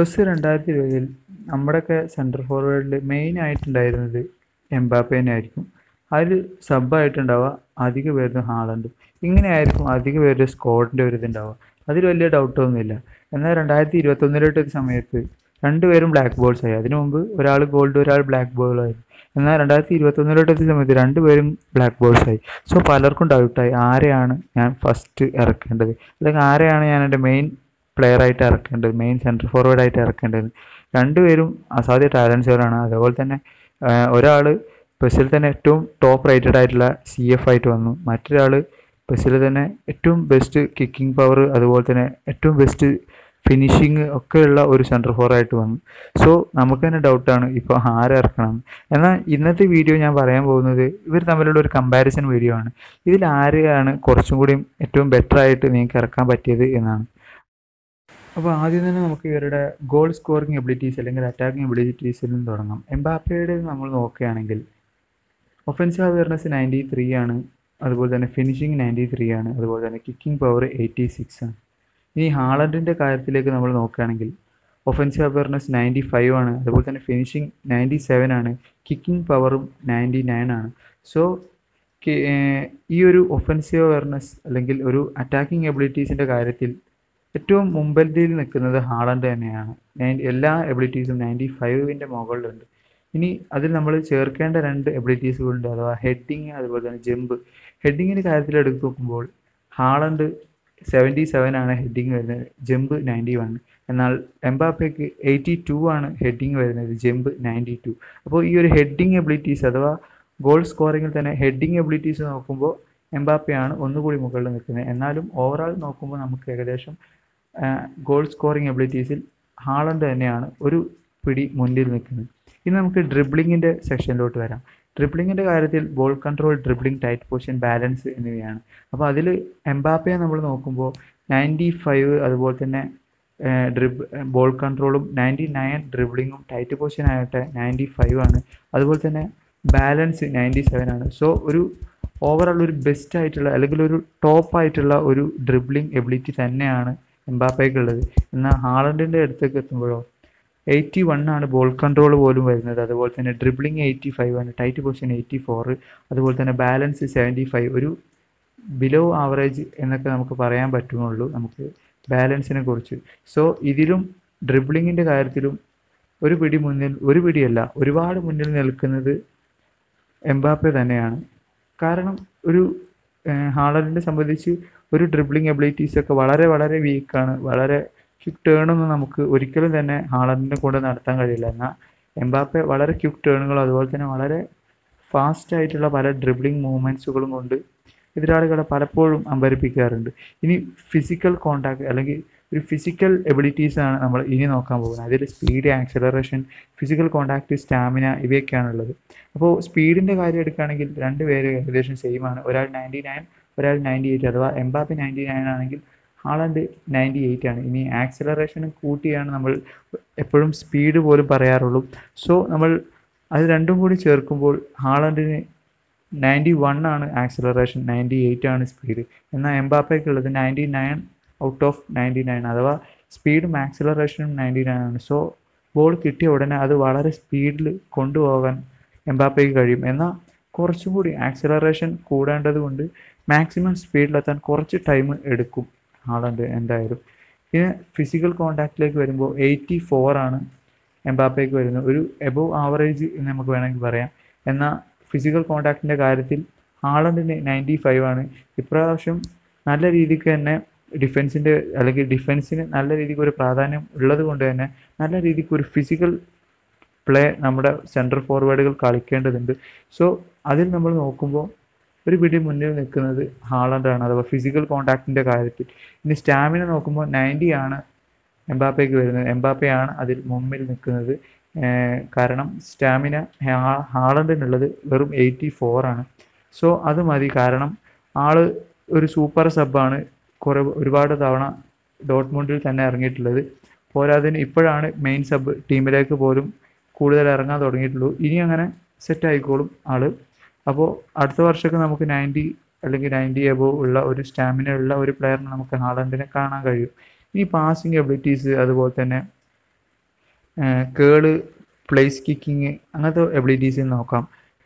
pes രണ്ടായിരത്തി ഇരുപതിൽ നമ്മുടെയൊക്കെ സെൻട്രൽ ഫോർവേഡിൽ മെയിൻ ആയിട്ടുണ്ടായിരുന്നത് എംബാപ്പേനെ ആയിരിക്കും അതിൽ സബ്ബായിട്ടുണ്ടാവുക അധിക പേരും ഹാളണ്ട് ഇങ്ങനെയായിരിക്കും അധിക പേരുടെ സ്ക്വാഡിൻ്റെ ഒരു ഇതുണ്ടാവുക അതിൽ വലിയ ഡൗട്ടൊന്നുമില്ല എന്നാൽ രണ്ടായിരത്തി ഇരുപത്തൊന്നിലോട്ട് ഒരു സമയത്ത് രണ്ടുപേരും ബ്ലാക്ക് ബോൾസ് ആയി അതിനു മുമ്പ് ഒരാൾ ഗോൾഡ് ഒരാൾ ബ്ലാക്ക് ബോളായിരുന്നു എന്നാൽ രണ്ടായിരത്തി ഇരുപത്തൊന്നിലോട്ട് എത്തിയ സമയത്ത് രണ്ടുപേരും ബ്ലാക്ക് ബോൾസ് ആയി സോ പലർക്കും ഡൗട്ടായി ആരെയാണ് ഞാൻ ഫസ്റ്റ് ഇറക്കേണ്ടത് അല്ലെങ്കിൽ ആരെയാണ് ഞാൻ എൻ്റെ മെയിൻ പ്ലെയർ ആയിട്ട് ഇറക്കേണ്ടത് മെയിൻ സെൻട്രൽ ഫോർവേഡ് ആയിട്ട് ഇറക്കേണ്ടത് രണ്ടുപേരും അസാധ്യ ടാലൻസുകളാണ് അതേപോലെ തന്നെ ഒരാൾ പെസിൽ തന്നെ ഏറ്റവും ടോപ്പ് റേറ്റഡ് ആയിട്ടുള്ള സി എഫ് ആയിട്ട് വന്നു മറ്റൊരാൾ പെസിൽ തന്നെ ഏറ്റവും ബെസ്റ്റ് കിക്കിംഗ് പവർ അതുപോലെ തന്നെ ഏറ്റവും ബെസ്റ്റ് ഫിനിഷിങ് ഒക്കെയുള്ള ഒരു സെൻട്രൽ ഫോർ ആയിട്ട് വന്നു സോ നമുക്ക് തന്നെ ഡൗട്ടാണ് ഇപ്പോൾ ആരെ ഇറക്കണം എന്നാൽ ഇന്നത്തെ വീഡിയോ ഞാൻ പറയാൻ പോകുന്നത് ഇവർ തമ്മിലുള്ള ഒരു കമ്പാരിസൺ വീഡിയോ ആണ് ഇതിൽ ആരെയാണ് കുറച്ചും കൂടി ഏറ്റവും ബെറ്റർ ആയിട്ട് നിങ്ങൾക്ക് ഇറക്കാൻ പറ്റിയത് എന്നാണ് അപ്പോൾ ആദ്യം തന്നെ നമുക്ക് ഇവരുടെ ഗോൾ സ്കോറിംഗ് എബിലിറ്റീസ് അല്ലെങ്കിൽ അറ്റാക്കിംഗ് എബിലിറ്റീസിൽ നിന്ന് തുടങ്ങാം എംബാപ്പയുടെ നമ്മൾ നോക്കുകയാണെങ്കിൽ ഒഫൻസീവ് അവയർനെസ് നയൻറ്റി ത്രീ ആണ് അതുപോലെ തന്നെ ഫിനിഷിംഗ് നയൻറ്റി ത്രീ ആണ് അതുപോലെ തന്നെ കിക്കിംഗ് പവർ എയ്റ്റി സിക്സ് ആണ് ഇനി ഹാളണ്ടിൻ്റെ കാര്യത്തിലേക്ക് നമ്മൾ നോക്കുകയാണെങ്കിൽ ഒഫൻസീവ് അവയർനെസ് നയൻറ്റി ഫൈവ് ആണ് അതുപോലെ തന്നെ ഫിനിഷിംഗ് നയൻറ്റി സെവൻ ആണ് കിക്കിംഗ് പവറും നയൻറ്റി നയൻ ആണ് സോ ഈ ഒരു ഒഫൻസീവ് അവയർനെസ് അല്ലെങ്കിൽ ഒരു അറ്റാക്കിംഗ് എബിലിറ്റീസിൻ്റെ കാര്യത്തിൽ ഏറ്റവും മുമ്പന്തിയിൽ നിൽക്കുന്നത് ഹാളണ്ട് തന്നെയാണ് നയൻ എല്ലാ എബിലിറ്റീസും നയൻറ്റി ഫൈവിൻ്റെ മുകളിലുണ്ട് ഇനി അതിൽ നമ്മൾ ചേർക്കേണ്ട രണ്ട് എബിലിറ്റീസുകളുണ്ട് അഥവാ ഹെഡിങ് അതുപോലെ തന്നെ ജമ്പ് ഹെഡിങ്ങിൻ്റെ കാര്യത്തിൽ എടുത്ത് നോക്കുമ്പോൾ ഹാളണ്ട് സെവൻറ്റി സെവൻ ആണ് ഹെഡിങ് വരുന്നത് ജമ്പ് നയൻറ്റി വൺ എന്നാൽ എംബാപ്പയ്ക്ക് എയ്റ്റി ടു ആണ് ഹെഡിങ് വരുന്നത് ജമ്പ് നയൻറ്റി ടു അപ്പോൾ ഈ ഒരു ഹെഡിങ് എബിലിറ്റീസ് അഥവാ ഗോൾ സ്കോറിങ്ങിൽ തന്നെ ഹെഡിങ് എബിലിറ്റീസ് നോക്കുമ്പോൾ എംബാപ്പയാണ് ഒന്നുകൂടി മുകളിൽ നിൽക്കുന്നത് എന്നാലും ഓവറാൾ നോക്കുമ്പോൾ നമുക്ക് ഏകദേശം ഗോൾ സ്കോറിംഗ് എബിലിറ്റീസിൽ ഹാളണ്ട് തന്നെയാണ് ഒരു പിടി മുന്നിൽ നിൽക്കുന്നത് ഇനി നമുക്ക് ഡ്രിബ്ലിങ്ങിൻ്റെ സെക്ഷനിലോട്ട് വരാം ഡ്രിബ്ലിങ്ങിൻ്റെ കാര്യത്തിൽ ball control dribbling tight position balance എന്നിവയാണ് അപ്പോൾ അതിൽ എംബാപ്പയെ നമ്മൾ നോക്കുമ്പോൾ നയൻറ്റി ഫൈവ് അതുപോലെ തന്നെ ഡ്രിബ് ബോൾ കൺട്രോളും നയൻറ്റി നയൻ ഡ്രിബ്ലിങ്ങും ടൈറ്റ് പൊസിഷൻ ആകട്ടെ നയൻറ്റി ഫൈവ് ആണ് അതുപോലെ തന്നെ ബാലൻസ് നയൻറ്റി സെവൻ ആണ് സോ ഒരു ഓവറോൾ ഒരു ബെസ്റ്റ് ആയിട്ടുള്ള അല്ലെങ്കിൽ ഒരു ടോപ്പ് ആയിട്ടുള്ള ഒരു ഡ്രിബ്ലിംഗ് എബിലിറ്റി തന്നെയാണ് എംബാപ്പയ്ക്കുള്ളത് എന്നാൽ ഹാളണ്ടിൻ്റെ അടുത്തേക്ക് എത്തുമ്പോഴോ എയ്റ്റി വൺ ആണ് ബോൾ കൺട്രോൾ പോലും വരുന്നത് അതുപോലെ തന്നെ ഡ്രിബ്ലിംഗ് എയ്റ്റി ഫൈവ് ആണ് ടൈറ്റ് പൊസിഷൻ എയ്റ്റി ഫോർ അതുപോലെ തന്നെ ബാലൻസ് സെവൻറ്റി ഫൈവ് ഒരു ബിലോ ആവറേജ് എന്നൊക്കെ നമുക്ക് പറയാൻ പറ്റുന്നുള്ളൂ നമുക്ക് ബാലൻസിനെ കുറിച്ച് സോ ഇതിലും ഡ്രിബ്ലിങ്ങിൻ്റെ കാര്യത്തിലും ഒരു പിടി മുന്നിൽ ഒരു പിടിയല്ല ഒരുപാട് മുന്നിൽ നിൽക്കുന്നത് എംബാപ്പെ തന്നെയാണ് കാരണം ഒരു ഹാളറിനെ സംബന്ധിച്ച് ഒരു ഡ്രിബ്ലിംഗ് എബിലിറ്റീസ് ഒക്കെ വളരെ വളരെ വീക്കാണ് വളരെ ക്വിക്ക് ടേണൊന്നും നമുക്ക് ഒരിക്കലും തന്നെ ഹാളറിനെ കൊണ്ട് നടത്താൻ കഴിയില്ല എന്നാൽ എംബാപ്പെ വളരെ ക്വിക്ക് ടേണുകളും അതുപോലെ തന്നെ വളരെ ഫാസ്റ്റ് ആയിട്ടുള്ള പല ഡ്രിബ്ലിംഗ് മൂവ്മെൻറ്റ്സുകളും കൊണ്ട് എതിരാളികളെ പലപ്പോഴും അമ്പരിപ്പിക്കാറുണ്ട് ഇനി ഫിസിക്കൽ കോണ്ടാക്ട് അല്ലെങ്കിൽ ഒരു ഫിസിക്കൽ എബിലിറ്റീസ് ആണ് നമ്മൾ ഇനി നോക്കാൻ പോകുന്നത് അതിൽ speed acceleration physical contact stamina ഇവയൊക്കെയാണുള്ളത് അപ്പോൾ സ്പീഡിൻ്റെ കാര്യം എടുക്കുകയാണെങ്കിൽ രണ്ട് പേര് ഏകദേശം സെയിം ആണ് ഒരാൾ നയൻറ്റി നയൻ ഒരാൾ നയൻറ്റി എയ്റ്റ് അഥവാ എംബാപ്പി നയൻറ്റി നയൻ ആണെങ്കിൽ ഹാളണ്ട് നയൻറ്റി എയ്റ്റ് ആണ് ഇനി ആക്സലറേഷൻ കൂട്ടിയാണ് നമ്മൾ എപ്പോഴും സ്പീഡ് പോലും പറയാറുള്ളൂ സോ നമ്മൾ അത് രണ്ടും കൂടി ചേർക്കുമ്പോൾ ഹാളണ്ടിന് നയൻറ്റി വൺ ആണ് ആക്സലറേഷൻ നയൻറ്റി എയ്റ്റ് ആണ് സ്പീഡ് എന്നാൽ എംബാപ്പയ്ക്കുള്ളത് ninety nine out of ninety nine അഥവാ സ്പീഡും ആക്സലറേഷനും നയൻറ്റി നയൻ ആണ് സോ ബോൾ കിട്ടിയ ഉടനെ അത് വളരെ സ്പീഡിൽ കൊണ്ടുപോകാൻ എംബാപ്പയ്ക്ക് കഴിയും എന്നാൽ കുറച്ചും കൂടി ആക്സലറേഷൻ കൂടേണ്ടത് കൊണ്ട് മാക്സിമം സ്പീഡിലെത്താൻ കുറച്ച് ടൈം എടുക്കും ഹാളണ്ട് എന്തായാലും പിന്നെ ഫിസിക്കൽ കോണ്ടാക്റ്റിലേക്ക് വരുമ്പോൾ എയ്റ്റി ഫോർ ആണ് എംബാപ്പയ്ക്ക് വരുന്നത് ഒരു എബോവ് ആവറേജ് എന്ന് നമുക്ക് വേണമെങ്കിൽ പറയാം എന്നാൽ ഫിസിക്കൽ കോണ്ടാക്റ്റിൻ്റെ കാര്യത്തിൽ ഹാളണ്ടിന് നയൻറ്റി ഫൈവ് ആണ് ഇപ്രാവശ്യം നല്ല രീതിക്ക് തന്നെ ഡിഫൻസിൻ്റെ അല്ലെങ്കിൽ ഡിഫൻസിന് നല്ല രീതിക്ക് ഒരു പ്രാധാന്യം ഉള്ളത് കൊണ്ട് തന്നെ നല്ല രീതിക്ക് ഒരു ഫിസിക്കൽ പ്ലേ നമ്മുടെ സെൻട്രൽ ഫോർവേഡുകൾ കളിക്കേണ്ടതുണ്ട് സോ അതിൽ നമ്മൾ നോക്കുമ്പോൾ ഒരു പിടി മുന്നിൽ നിൽക്കുന്നത് ഹാളണ്ടാണ് അഥവാ ഫിസിക്കൽ കോണ്ടാക്റ്റിൻ്റെ കാര്യത്തിൽ ഇനി സ്റ്റാമിന നോക്കുമ്പോൾ നയൻറ്റി ആണ് എംബാപ്പയ്ക്ക് വരുന്നത് എംബാപ്പയാണ് അതിൽ മുമ്പിൽ നിൽക്കുന്നത് കാരണം സ്റ്റാമിന ഹാളണ്ടിനുള്ളത് വെറും എയ്റ്റി ഫോർ ആണ് സോ അത് മതി കാരണം ആൾ ഒരു സൂപ്പർ സബ്ബാണ് കുറേ ഒരുപാട് തവണ ഡോട്ട്മുണ്ടിൽ തന്നെ ഇറങ്ങിയിട്ടുള്ളത് പോരാതിന് ഇപ്പോഴാണ് മെയിൻ സബ് ടീമിലേക്ക് പോലും കൂടുതൽ ഇറങ്ങാൻ തുടങ്ങിയിട്ടുള്ളൂ ഇനി അങ്ങനെ സെറ്റ് ആയിക്കോളും ആള് അപ്പോൾ അടുത്ത വർഷമൊക്കെ നമുക്ക് നയൻറ്റി അല്ലെങ്കിൽ നയൻറ്റി എബോവ് ഉള്ള ഒരു സ്റ്റാമിന ഉള്ള ഒരു പ്ലെയറിനെ നമുക്ക് ഹാളണ്ടിനെ കാണാൻ കഴിയും ഈ പാസിങ് എബിലിറ്റീസ് അതുപോലെ തന്നെ കേള് പ്ലേസ് കിക്കിങ് അങ്ങനത്തെ എബിലിറ്റീസ് നോക്കാം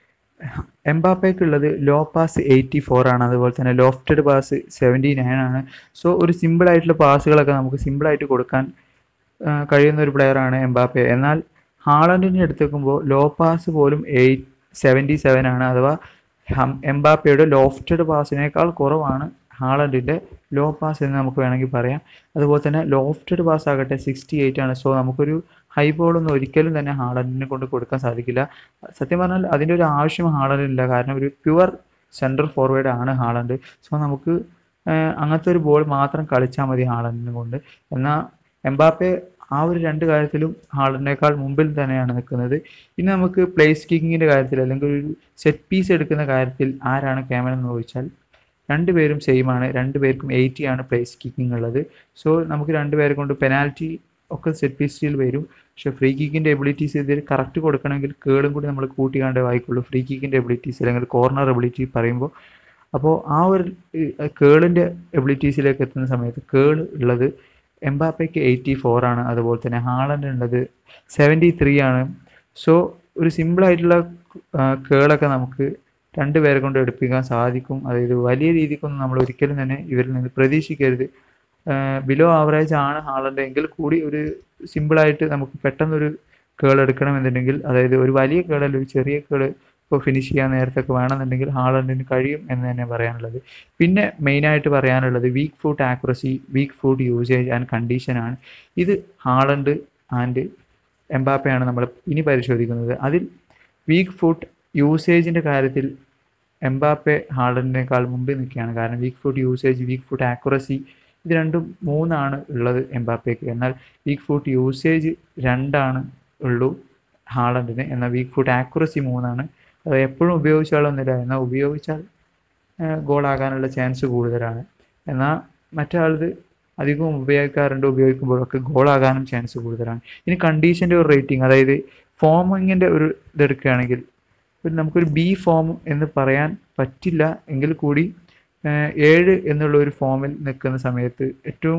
എംബാപ്പയ്ക്കുള്ളത് ലോ പാസ് എയ്റ്റി ഫോർ ആണ് അതുപോലെ തന്നെ ലോഫ്റ്റഡ് പാസ് സെവൻറ്റി നയൻ ആണ് സോ ഒരു സിമ്പിൾ ആയിട്ടുള്ള പാസുകളൊക്കെ നമുക്ക് സിമ്പിളായിട്ട് കൊടുക്കാൻ ആ, കഴിയുന്ന ഒരു പ്ലെയറാണ് എംബാപ്പെ എന്നാൽ ഹാളണ്ടിനെ എടുത്തേക്കുമ്പോൾ ലോ പാസ് പോലും എയ്റ്റ് സെവൻറ്റി സെവൻ ആണ് അഥവാ ഹം- എംബാപ്പയുടെ ലോഫ്റ്റഡ് പാസിനേക്കാൾ കുറവാണ് ഹാളണ്ടിൻ്റെ ലോ പാസ് എന്ന് നമുക്ക് വേണമെങ്കിൽ പറയാം അതുപോലെ തന്നെ ലോഫ്റ്റഡ് പാസ് ആകട്ടെ സിക്സ്റ്റി എയ്റ്റ് ആണ് സോ നമുക്കൊരു ഹൈ ബോളൊന്നും ഒരിക്കലും തന്നെ ഹാളണ്ടിനെ കൊണ്ട് കൊടുക്കാൻ സാധിക്കില്ല സത്യം പറഞ്ഞാൽ അതിൻ്റെ ഒരു ആവശ്യം ഹാളണ്ടിനില്ല കാരണം ഒരു പ്യുവർ സെൻട്രൽ ഫോർവേഡ് ആണ് ഹാളണ്ട് സോ നമുക്ക് ആഹ്, അങ്ങനത്തെ ഒരു ബോൾ മാത്രം കളിച്ചാൽ മതി ഹാളണ്ടിനെ കൊണ്ട് എന്നാൽ എംബാപ്പെ ആ ഒരു രണ്ട് കാര്യത്തിലും ഹാളണ്ടിനേക്കാൾ മുമ്പിൽ തന്നെയാണ് നിൽക്കുന്നത് ഇനി നമുക്ക് പ്ലേസ് കിക്കിങ്ങിൻ്റെ കാര്യത്തിൽ അല്ലെങ്കിൽ ഒരു സെറ്റ് പീസ് എടുക്കുന്ന കാര്യത്തിൽ ആരാണ് ക്യാമറ എന്ന് ചോദിച്ചാൽ രണ്ടുപേരും സെയിം ആണ് രണ്ടുപേർക്കും എയ്റ്റി ആണ് പ്ലേസ് കിക്കിംഗ് ഉള്ളത് സോ നമുക്ക് രണ്ടുപേരെ കൊണ്ട് പെനാൽറ്റി ഒക്കെ സെറ്റ് പീസിൽ വരും പക്ഷേ ഫ്രീ കിക്കിൻ്റെ എബിലിറ്റീസ് ഇതിൽ കറക്റ്റ് കൊടുക്കണമെങ്കിൽ കേളും കൂടി നമ്മൾ കൂട്ടിക്കാണ്ടേ വായിക്കുള്ളൂ ഫ്രീ കിക്കിൻ്റെ എബിലിറ്റീസ് അല്ലെങ്കിൽ കോർണർ എബിലിറ്റി പറയുമ്പോൾ അപ്പോൾ ആ ഒരു കേളിൻ്റെ എബിലിറ്റീസിലേക്ക് എത്തുന്ന സമയത്ത് കേൾ ഉള്ളത് എംബാപ്പയ്ക്ക് എയ്റ്റി ഫോർ ആണ് അതുപോലെ തന്നെ ഹാളണ്ട് ഉള്ളത് സെവൻറ്റി ത്രീ ആണ് സോ ഒരു സിമ്പിളായിട്ടുള്ള കേളൊക്കെ നമുക്ക് രണ്ട് പേരെ കൊണ്ട് എടുപ്പിക്കാൻ സാധിക്കും അതായത് വലിയ രീതിക്കൊന്നും നമ്മൾ ഒരിക്കലും തന്നെ ഇവരിൽ നിന്ന് പ്രതീക്ഷിക്കരുത് ബിലോ ആവറേജ് ആണ് ഹാളണ്ട് എങ്കിൽ കൂടി ഒരു സിമ്പിളായിട്ട് നമുക്ക് പെട്ടെന്നൊരു കേൾ എടുക്കണമെന്നുണ്ടെങ്കിൽ അതായത് ഒരു വലിയ കേളല്ല ഒരു ചെറിയ കേള് ഇപ്പോൾ ഫിനിഷ് ചെയ്യാൻ നേരത്തൊക്കെ വേണമെന്നുണ്ടെങ്കിൽ ഹാളണ്ടിന് കഴിയും എന്ന് തന്നെ പറയാനുള്ളത് പിന്നെ മെയിനായിട്ട് പറയാനുള്ളത് weak foot accuracy weak foot usage and condition ആണ് ഇത് ഹാളണ്ട് ആൻഡ് എംബാപ്പയാണ് നമ്മൾ ഇനി പരിശോധിക്കുന്നത് അതിൽ വീക്ക് ഫുഡ് യൂസേജിൻ്റെ കാര്യത്തിൽ എംബാപ്പെ ഹാളണ്ടിനേക്കാൾ മുമ്പിൽ നിൽക്കുകയാണ് കാരണം weak foot usage weak foot accuracy ഇത് രണ്ടും മൂന്നാണ് ഉള്ളത് എംബാപ്പയ്ക്ക് എന്നാൽ വീക്ക് ഫുഡ് യൂസേജ് രണ്ടാണ് ഉള്ളൂ ഹാളണ്ടിന് എന്നാൽ വീക്ക് ഫുഡ് ആക്യുറസി മൂന്നാണ് അത് എപ്പോഴും ഉപയോഗിച്ചാലൊന്നുമില്ല എന്നാൽ ഉപയോഗിച്ചാൽ ഗോളാകാനുള്ള ചാൻസ് കൂടുതലാണ് എന്നാൽ മറ്റാളത് അധികവും ഉപയോഗിക്കാറുണ്ട് ഉപയോഗിക്കുമ്പോഴൊക്കെ ഗോളാകാനും ചാൻസ് കൂടുതലാണ് ഇനി കണ്ടീഷൻ്റെ ഒരു റേറ്റിംഗ് അതായത് ഫോമിങ്ങിൻ്റെ ഒരു ഇതെടുക്കുകയാണെങ്കിൽ ഒരു നമുക്കൊരു ബി ഫോം എന്ന് പറയാൻ പറ്റില്ല എങ്കിൽ കൂടി ഏഹ് ഏഴ് എന്നുള്ള ഒരു ഫോമിൽ നിൽക്കുന്ന സമയത്ത് ഏറ്റവും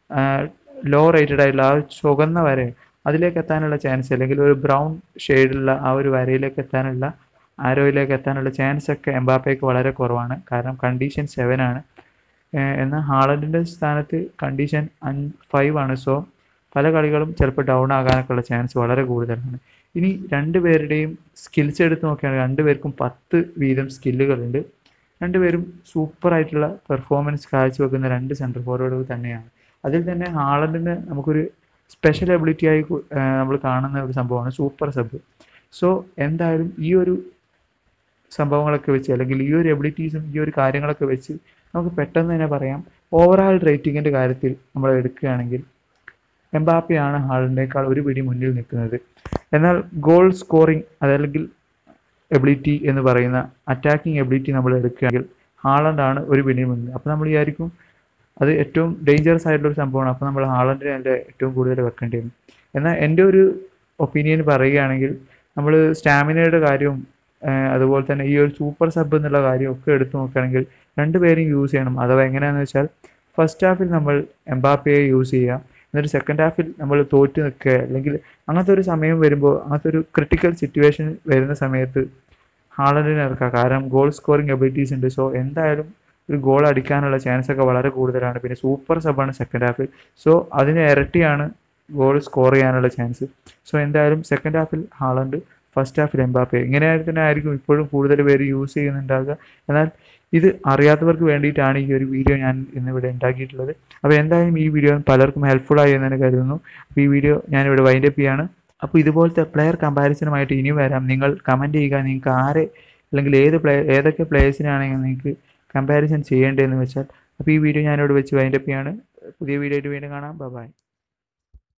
ലോ റേറ്റഡ് ആയിട്ടുള്ള ആ ഒരു ചുവന്ന വര അതിലേക്ക് എത്താനുള്ള ചാൻസ് അല്ലെങ്കിൽ ഒരു ബ്രൗൺ ഷെയ്ഡുള്ള ആ ഒരു വരയിലേക്ക് എത്താനുള്ള ആരോയിലേക്ക് എത്താനുള്ള ചാൻസ് ഒക്കെ എംബാപ്പയ്ക്ക് വളരെ കുറവാണ് കാരണം കണ്ടീഷൻ സെവൻ ആണ് ഏഹ് എന്നാൽ ഹാളണ്ടിൻ്റെ സ്ഥാനത്ത് കണ്ടീഷൻ അഞ്ച് ഫൈവ് ആണ് സോ പല കളികളും ചിലപ്പോൾ ഡൗൺ ആകാനൊക്കെ ഉള്ള ചാൻസ് വളരെ കൂടുതലാണ് ഇനി രണ്ടുപേരുടെയും സ്കിൽസ് എടുത്ത് നോക്കുകയാണെങ്കിൽ രണ്ടുപേർക്കും പത്ത് വീതം സ്കില്ലുകളുണ്ട് രണ്ടുപേരും സൂപ്പറായിട്ടുള്ള പെർഫോമൻസ് കാഴ്ചവെക്കുന്ന രണ്ട് സെൻട്രൽ ഫോർവേഡുകൾ തന്നെയാണ് അതിൽ തന്നെ ഹാളണ്ടിന് നമുക്കൊരു സ്പെഷ്യൽ എബിലിറ്റി ആയി നമ്മൾ കാണുന്ന ഒരു സംഭവമാണ് സൂപ്പർ സബ് സോ എന്തായാലും ഈ ഒരു സംഭവങ്ങളൊക്കെ വെച്ച് അല്ലെങ്കിൽ ഈ ഒരു എബിലിറ്റീസും ഈ ഒരു കാര്യങ്ങളൊക്കെ വെച്ച് നമുക്ക് പെട്ടെന്ന് തന്നെ പറയാം ഓവറാൾ റേറ്റിങ്ങിൻ്റെ കാര്യത്തിൽ നമ്മൾ എടുക്കുകയാണെങ്കിൽ എംബാപ്പയാണ് ഹാളിനേക്കാൾ ഒരു പിടി മുന്നിൽ നിൽക്കുന്നത് എന്നാൽ ഗോൾ സ്കോറിംഗ് അതല്ലെങ്കിൽ എബിലിറ്റി എന്ന് പറയുന്ന അറ്റാക്കിംഗ് എബിലിറ്റി നമ്മൾ എടുക്കുകയാണെങ്കിൽ ഹാളണ്ടാണ് ഒരു പിടി മുന്നിൽ അപ്പോൾ നമ്മൾ വിചാരിക്കും അത് ഏറ്റവും ഡേഞ്ചറസ് ആയിട്ടുള്ള ഒരു സംഭവമാണ് അപ്പോൾ നമ്മൾ ഹാളണ്ടിനെ അതിൻ്റെ ഏറ്റവും കൂടുതൽ വെക്കേണ്ടി വരും എന്നാൽ എൻ്റെ ഒരു ഒപ്പീനിയൻ പറയുകയാണെങ്കിൽ നമ്മൾ സ്റ്റാമിനയുടെ കാര്യവും ഏഹ് അതുപോലെ തന്നെ ഈ ഒരു സൂപ്പർ സബ് എന്നുള്ള കാര്യം ഒക്കെ എടുത്തു നോക്കുകയാണെങ്കിൽ രണ്ടുപേരും യൂസ് ചെയ്യണം അഥവാ എങ്ങനെയാണെന്ന് വെച്ചാൽ ഫസ്റ്റ് ഹാഫിൽ നമ്മൾ എംബാപ്പയെ യൂസ് ചെയ്യുക എന്നിട്ട് സെക്കൻഡ് ഹാഫിൽ നമ്മൾ തോറ്റ് നിൽക്കുക അല്ലെങ്കിൽ അങ്ങനത്തെ ഒരു സമയം വരുമ്പോൾ അങ്ങനത്തെ ഒരു ക്രിട്ടിക്കൽ സിറ്റുവേഷൻ വരുന്ന സമയത്ത് ഹാളണ്ടിനെ ഇറക്കുക കാരണം ഗോൾ സ്കോറിംഗ് എബിലിറ്റീസ് ഉണ്ട് സോ എന്തായാലും ഒരു ഗോൾ അടിക്കാനുള്ള ചാൻസ് ഒക്കെ വളരെ കൂടുതലാണ് പിന്നെ സൂപ്പർ സബാണ് സെക്കൻഡ് ഹാഫിൽ സോ അതിന് ഇരട്ടിയാണ് ഗോൾ സ്കോർ ചെയ്യാനുള്ള ചാൻസ് സോ എന്തായാലും സെക്കൻഡ് ഹാഫിൽ ഹാളണ്ട് ഫസ്റ്റ് ഹാഫിൽ എംബാപ്പെ ഇങ്ങനെ തന്നെ ആയിരിക്കും ഇപ്പോഴും കൂടുതൽ പേര് യൂസ് ചെയ്യുന്നുണ്ടാകുക എന്നാൽ ഇത് അറിയാത്തവർക്ക് വേണ്ടിയിട്ടാണ് ഈ ഒരു വീഡിയോ ഞാൻ ഇന്നിവിടെ ഉണ്ടാക്കിയിട്ടുള്ളത് അപ്പോൾ എന്തായാലും ഈ വീഡിയോ പലർക്കും ഹെൽപ്ഫുൾ ആയി എന്ന് തന്നെ കരുതുന്നു അപ്പോൾ ഈ വീഡിയോ ഞാനിവിടെ വൈൻഡപ്പ് ചെയ്യാണ് അപ്പോൾ ഇതുപോലത്തെ പ്ലെയർ കമ്പാരിസണുമായിട്ട് ഇനി വരാം നിങ്ങൾ കമൻറ്റ് ചെയ്യുക നിങ്ങൾക്ക് ആരെ അല്ലെങ്കിൽ ഏത് പ്ലേ ഏതൊക്കെ പ്ലേയേഴ്സിനാണെങ്കിൽ നിങ്ങൾക്ക് കമ്പാരിസൺ ചെയ്യേണ്ടതെന്ന് വെച്ചാൽ അപ്പോൾ ഈ വീഡിയോ ഞാനിവിടെ വെച്ച് വൈൻഡപ്പ് ചെയ്യാണ് പുതിയ വീഡിയോ ആയിട്ട് വീണ്ടും കാണാം ബൈ